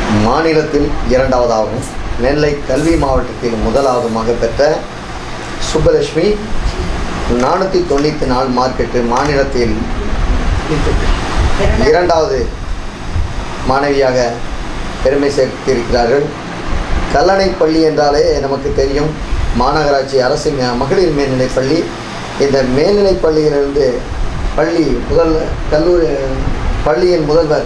மாநிலத்தில் இரண்டாவதாகவும் நெல்லை கல்வி மாவட்டத்தில் முதலாவதுமாக பெற்ற சுப்பலட்சுமி நானூற்றி தொண்ணூற்றி நாலு மார்க்கெட்டு மாநிலத்தில் இரண்டாவது மாணவியாக பெருமை சேர்த்திருக்கிறார்கள் கல்லணை பள்ளி என்றாலே நமக்கு தெரியும் மாநகராட்சி அரசு மே- மகளிர் மேல்நிலைப் பள்ளி இந்த மேல்நிலைப் பள்ளியிலிருந்து பள்ளி முதல் கல்லூரி பள்ளியின் முதல்வர்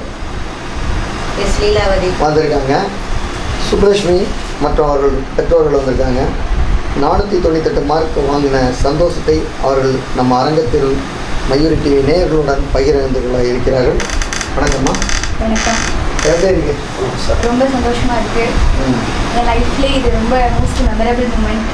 எஸ் லீலாவதி வந்திருக்காங்க சுப்லட்சுமி மற்றும் அவர்கள் பெற்றோர்கள் வந்திருக்காங்க நானூற்றி தொண்ணூத்தெட்டு மார்க் வாங்கின சந்தோஷத்தை அவர்கள் நம்ம அரங்கத்தில் மயூரி டிவி நேயர்களுடன் பகிர்ந்து கொள்ள இருக்கிறார்கள் வணக்கம்மா வணக்கம் எப்படி இருக்கு ரொம்ப சந்தோஷமா இருக்கு ம். என் லைஃப்லேயே இது ரொம்ப மோஸ்ட் மெமரபிள் மூமெண்ட்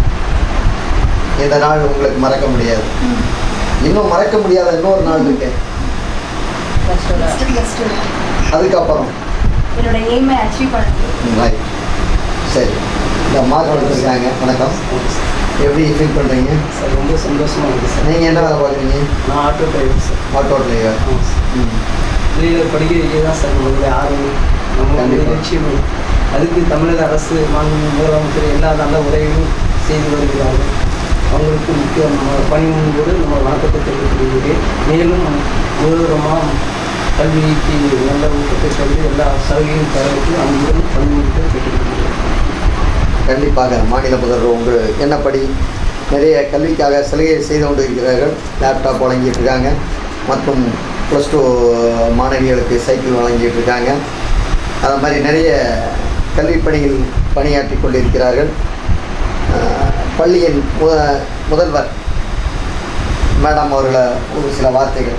இந்த நாள் உங்களுக்கு மறக்க முடியாது இன்னும் மறக்க முடியாத இன்னொரு நாள் இருக்கு ப்ளஸ் டூவில் ஃபஸ்ட்டு ப்ளஸ் டூ அதுக்கப்புறம் என்னோட எய்மை அச்சீவ் பண்ணுறது ரைட் சரி இந்த மார்க் எடுத்துருக்காங்க வணக்கம் எப்படி ஃபீல் பண்ணுறீங்க சார் ரொம்ப சந்தோஷமா இருக்கு சார் நீங்கள் என்ன வேலை பார்க்குறீங்க நான் auto driver sir auto driver ஆமாம் சார் ம் வெளியில் படிக்க வைக்க தான் சார் நம்மளுடைய ஆர்வம் நம்மளுடைய கண்டிப்பா. லட்சியம் அதுக்கு தமிழக அரசு மாண்பு முதலமைச்சர் எல்லா நல்ல உதவியும் செய்து வருகிறார்கள் அவங்களுக்கு முக்கிய நம்ம பணி முன்போடு நம்ம வணக்கத்தை தெரிவித்துக் கொள்கிறேன் மேலும் முதல்வரமாக கல்விக்கு நல்ல ஊக்கத்தை தந்து எல்லா சலுகையும் தரவுக்கு அன்புடன் பணிமுறை கேட்டுக்கொள்கிறேன் கண்டிப்பாக மாநில முதல்வர் உங்கள் என்னப்படி நிறைய கல்விக்காக சலுகை செய்து கொண்டு இருக்கிறார்கள் லேப்டாப் வழங்கிட்டு இருக்காங்க மற்றும் ப்ளஸ் டூ மாணவிகளுக்கு சைக்கிள் வழங்கிட்டு இருக்காங்க அது மாதிரி நிறைய கல்வி பணியில் பணியாற்றி கொண்டிருக்கிறார்கள் அஹ், பள்ளியின் முத முதல்வர் மேடம் அவர்களை ஒரு சில வார்த்தைகள்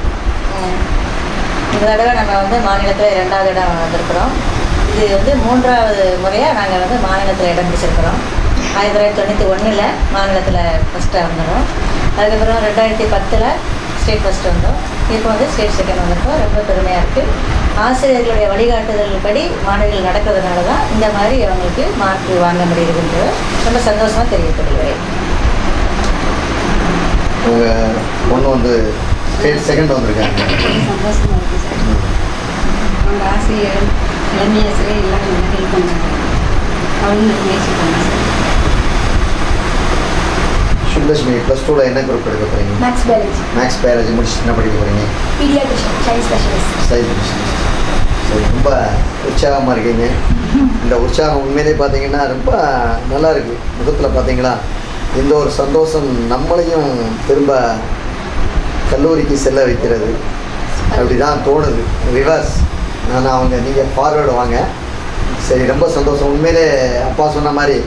இந்த தடவை நம்ம வந்து மாநிலத்தில் இரண்டாவது இடம் வந்திருக்கிறோம் இது வந்து மூன்றாவது முறையாக நாங்கள் வந்து மாநிலத்தில் இடம் பிடிச்சிருக்கிறோம் ஆயிரத்தி தொள்ளாயிரத்தி தொண்ணூற்றி ஒன்றில் மாநிலத்தில் ஃபஸ்ட்டாக வந்தோம் அதுக்கப்புறம் ரெண்டாயிரத்தி பத்தில் ஸ்டேட் ஃபஸ்ட்டு வந்தோம் இப்போ வந்து ஸ்டேட் செகண்ட் வந்திருக்கோம் ரொம்ப பெருமையாக இருக்குது ஆசிரியர்களுடைய வழிகாட்டுதல் படி மாணவிகள் நடக்கிறதுனால தான் இந்த மாதிரி அவங்களுக்கு மார்க் வாங்க முடியுதுன்றது ரொம்ப சந்தோஷமாக தெரிவித்துக்கொள்கிறேன் உங்கள் பொண்ணு வந்து ஸ்டேட் செகண்ட் வந்திருக்காங்க சந்தோஷமா இருக்கு சார் அவங்க ஆசிரியர் தலைமை ஆசிரியர் எல்லாம் நல்லா ஹெல்ப் பண்ணாங்க அவங்களும் நல்ல முயற்சி பண்ணாங்க சார் சுப்லட்சுமி ப்ளஸ் டூவில் என்ன குரூப் எடுக்க போகிறீங்க மேக்ஸ் பயாலஜி மேக்ஸ் பயாலஜி முடிச்சு என்ன படிக்க போகிறீங்க paediatrician child specialist child business சரி ரொம்ப உற்சாகமாக இருக்கீங்க இந்த உற்சாகம் உண்மையிலே பார்த்தீங்கன்னா ரொம்ப நல்லா இருக்கு முகத்தில் பார்த்தீங்களா இந்த ஒரு சந்தோஷம் நம்மளையும் திரும்ப கல்லூரிக்கு செல்ல வைக்கிறது அப்படி தான் தோணுது ரிவர்ஸ் நான் அவங்க நீங்கள் ஃபார்வேர்டு வாங்க சரி ரொம்ப சந்தோஷம் உண்மையிலே அப்பா சொன்ன மாதிரி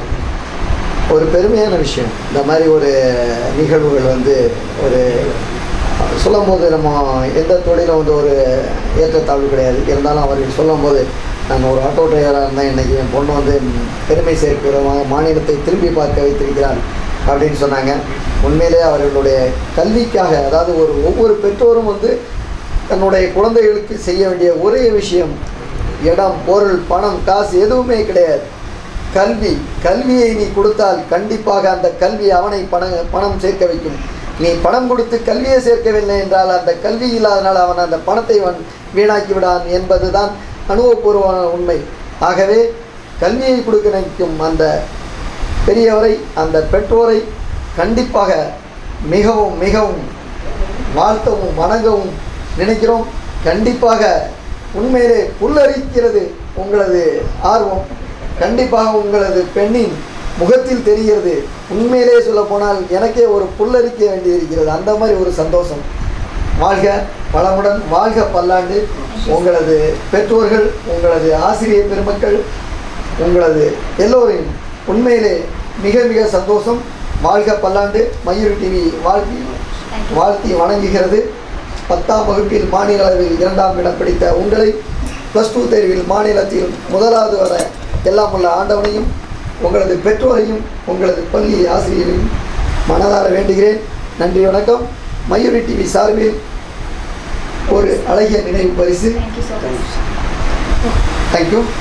ஒரு பெருமையான விஷயம் இந்த மாதிரி ஒரு நிகழ்வுகள் வந்து ஒரு சொல்லும்போது நம்ம எந்த தொழிலும் வந்து ஒரு ஏற்றத்தாழ்வு கிடையாது இருந்தாலும் அவர்கள் சொல்லும்போது நான் ஒரு ஆட்டோ டிரைவராக இருந்தேன் இன்றைக்கி என் பொண்ணு வந்து பெருமை சேர்க்கிற மா- மாநிலத்தை திரும்பி பார்க்க வைத்திருக்கிறார் அப்படின்னு சொன்னாங்க உண்மையிலே அவர்களுடைய கல்விக்காக அதாவது ஒரு ஒவ்வொரு பெற்றோரும் வந்து தன்னுடைய குழந்தைகளுக்கு செய்ய வேண்டிய ஒரே விஷயம் இடம் பொருள் பணம் காசு எதுவுமே கிடையாது கல்வி கல்வியை நீ கொடுத்தால் கண்டிப்பாக அந்த கல்வி அவனை பண பணம் சேர்க்க வைக்கும் நீ பணம் கொடுத்து கல்வியை சேர்க்கவில்லை என்றால் அந்த கல்வி இல்லாதனால் அவன் அந்த பணத்தை அவன் வீணாக்கி விடான் என்பதுதான் அனுபவபூர்வமான உண்மை ஆகவே கல்வியை கொடுக்க நினைக்கும் அந்த பெரியவரை அந்த பெற்றோரை கண்டிப்பாக மிகவும் மிகவும் வாழ்த்தவும் வணங்கவும் நினைக்கிறோம் கண்டிப்பாக உண்மையிலே புல்லரிக்கிறது உங்களது ஆர்வம் கண்டிப்பாக உங்களது பெண்ணின் முகத்தில் தெரிகிறது உண்மையிலே சொல்ல போனால் எனக்கே ஒரு புல்லரிக்க வேண்டியிருக்கிறது அந்த மாதிரி ஒரு சந்தோஷம் வாழ்க வளமுடன் வாழ்க பல்லாண்டு உங்களது பெற்றோர்கள் உங்களது ஆசிரியர் பெருமக்கள் உங்களது எல்லோரையும் உண்மையிலே மிக மிக சந்தோஷம் வாழ்க பல்லாண்டு மயூரி டிவி வாழ்த்தி வாழ்த்தி வணங்குகிறது பத்தாம் வகுப்பில் மாநில அளவில் இரண்டாம் இடம் பிடித்த உங்களை ப்ளஸ் டூ தேர்வில் மாநிலத்தில் முதலாவது வர எல்லாம் உள்ள ஆண்டவனையும் உங்களது பெற்றோரையும் உங்களது பள்ளி ஆசிரியரையும் மனதார வேண்டுகிறேன் நன்றி வணக்கம் மயூரி டிவி சார்பில் ஒரு அழகிய நினைவு பரிசு தேங்க்யூ ஸோ மச் தேங்க்யூ